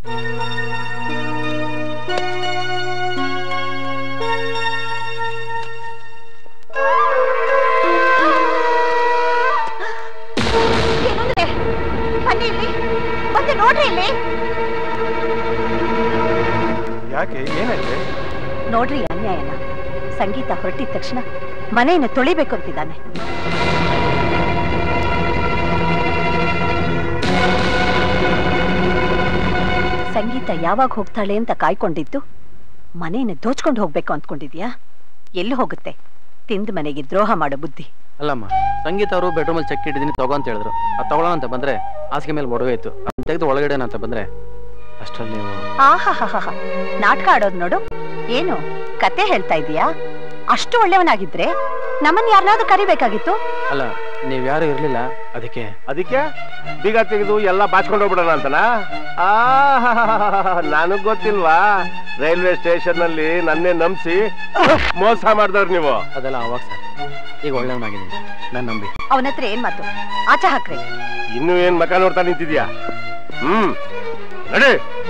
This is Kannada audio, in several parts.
ಏನಂದ್ರೆ ಬನ್ನಿ ಇಲ್ಲಿ ಮತ್ತೆ ನೋಡ್ರಿ ಇಲ್ಲಿ ಯಾಕೆ ಏನಾಯ್ತು ನೋಡ್ರಿ ಈ ಅನ್ಯಾಯನ ಸಂಗೀತ ಹೊರಟಿದ ತಕ್ಷಣ ಮನೆಯನ್ನು ತೊಳಿಬೇಕು ಅಂತಿದ್ದಾನೆ ಸಂಗೀತ ಯಾವಾಗ ಹೋಗ್ತಾಳೆ ಅಂತ ಕಾಯ್ಕೊಂಡಿದ್ದು ಮನೆಯನ್ನು ದೋಚ್ಕೊಂಡು ಹೋಗ್ಬೇಕು ಅಂದ್ಕೊಂಡಿದ್ಯಾ ಎಲ್ಲಿ ಹೋಗುತ್ತೆ ತಿಂದ ಮನೆಗೆ ದ್ರೋಹ ಮಾಡೋ ಬುದ್ಧಿ ಅಲ್ಲಮ್ಮ ಸಂಗೀತ ಅವರು ಬೆಡ್ರೂಮಲ್ಲಿ ಚೆಕ್ ಇಟ್ಟಿದ್ದೀನಿ ತಗೋ ಅಂತ ಹೇಳಿದ್ರು ಅದು ತಗೊಳ್ಳೋಣ ಅಂತ ಬಂದ್ರೆ ಹಾಸಿಗೆ ಮೇಲೆ ಒಡವೆ ಇತ್ತು ಅದನ್ನ ತೆಗೆದು ಒಳಗಡೆ ಅಂತ ಬಂದ್ರೆ ಅಷ್ಟರಲ್ಲಿ ನೀವು ಆಹಾಹಾಹಾ ನಾಟಕ ಆಡೋದು ನೋಡು ಏನು ಕತೆ ಹೇಳ್ತಾ ಇದೀಯಾ ಅಷ್ಟು ಒಳ್ಳೆಯವನಾಗಿದ್ರೆ ನಮ್ಮನ್ನ ಯಾರನ್ನಾದ್ರೂ ಕರಿಬೇಕಾಗಿತ್ತು ಅಲ್ಲ ನೀವು ಯಾರು ಇರ್ಲಿಲ್ಲ ಅದಕ್ಕೆ ಅದಕ್ಕೆ ಬೀಗ ತೆಗೆದು ಎಲ್ಲ ಬಾಚ್ಕೊಂಡು ಹೋಗ್ಬಿಡೋಣ ಅಂತನಾ ಆ ನನಗ್ ಗೊತ್ತಿಲ್ವಾ ರೈಲ್ವೆ ಸ್ಟೇಷನ್ ಅಲ್ಲಿ ನನ್ನೇ ನಂಬಿಸಿ ಮೋಸ ಮಾಡಿದವ್ರು ನೀವು ಅದೆಲ್ಲ ಅವಾಗ ಸರ್ ಈಗ ಒಳ್ಳೆಯವನಾಗಿದ್ದೀನಿ ನಾನು ನಂಬಿ ಅವನ ಹತ್ರ ಏನ್ ಮಾತು ಆಚೆ ಹಾಕ್ರಿ ಇನ್ನು ಏನ್ ಮಕ ನೋಡ್ತಾ ನಿಂತಿದ್ಯಾ ಹ್ಮ್ ನಡಿ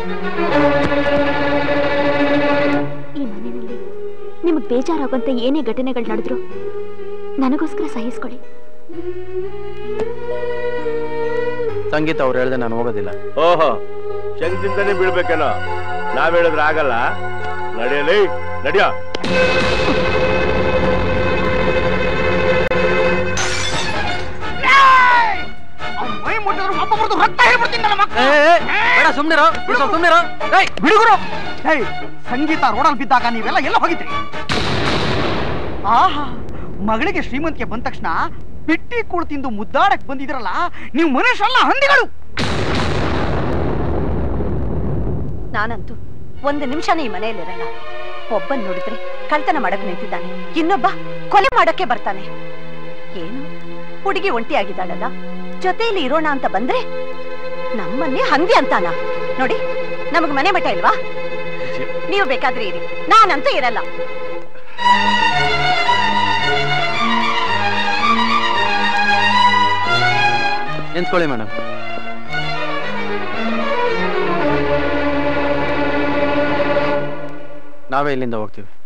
ಈ ಮನೆಯಲ್ಲಿ ನಿಮಗೆ ಬೇಜಾರಾಗುವಂತ ಏನೇ ಘಟನೆಗಳು ನಡೆದ್ರು ನನಗೋಸ್ಕರ ಸಹಿಸ್ಕೊಳ್ಳಿ ಸಂಗೀತ ಅವ್ರು ಹೇಳ್ದೆ ನಾನು ಹೋಗೋದಿಲ್ಲ ಓಹೋ ಶಂಕಿಂದನೇ ಬೀಳ್ಬೇಕೇನೋ ನಾವ್ ಹೇಳಿದ್ರೆ ಆಗಲ್ಲ ನಡೆಯಲಿ ನಡಿಯ ಮೈ ಮುಟ್ಟಿದ್ರು ಒಬ್ಬೊಬ್ರದ್ದು ರಕ್ತ ಹೇಳ್ಬಿಡ್ತೀನಿ ನನ್ನ ಮಕ್ಕಳು ಬೇಡ ಸುಮ್ನಿರೋ ಸುಮ್ನಿರೋ ಏಯ್ ಬಿಡುಗರು ಏಯ್ ಸಂಗೀತ ರೋಡಲ್ಲಿ ಬಿದ್ದಾಗ ನೀವೆಲ್ಲ ಎಲ್ಲ ಹೋಗಿದ್ರಿ ಆಹಾ ಮಗಳಿಗೆ ಶ್ರೀಮಂತಿಗೆ ಬಂದ ತಕ್ಷಣ ಬಿಟ್ಟಿ ಕೂಳು ತಿಂದು ಮುದ್ದಾಡಕ್ ಬಂದಿದ್ರಲ್ಲ ನೀವು ಮನುಷ್ಯರಲ್ಲ ಹಂದಿಗಳು ನಾನಂತೂ ಒಂದು ನಿಮಿಷನೂ ಈ ಮನೆಯಲ್ಲಿರಲ್ಲ ಒಬ್ಬನ್ ನೋಡಿದ್ರೆ ಕಳ್ತನ ಮಾಡಕ್ ನಿಂತಿದ್ದಾನೆ ಇನ್ನೊಬ್ಬ ಕೊಲೆ ಮಾಡಕ್ಕೆ ಬರ್ತಾನೆ ಏನು ಹುಡುಗಿ ಒಂಟಿಯಾಗಿದ್ದಾಳಲ್ಲ ಜೊತೆಯಲ್ಲಿ ಇರೋಣ ಅಂತ ಬಂದ್ರೆ ನಮ್ಮನ್ನೇ ಹಂದಿ ಅಂತಾನ ನೋಡಿ ನಮಗ್ ಮನೆ ಮಠ ಇಲ್ವಾ ನೀವು ಬೇಕಾದ್ರೆ ಇರಿ ನಾನಂತೂ ಇರಲ್ಲ ನಿಂತ್ಕೊಳ್ಳಿ ಮೇಡಮ್ ನಾವೇ ಇಲ್ಲಿಂದ ಹೋಗ್ತೀವಿ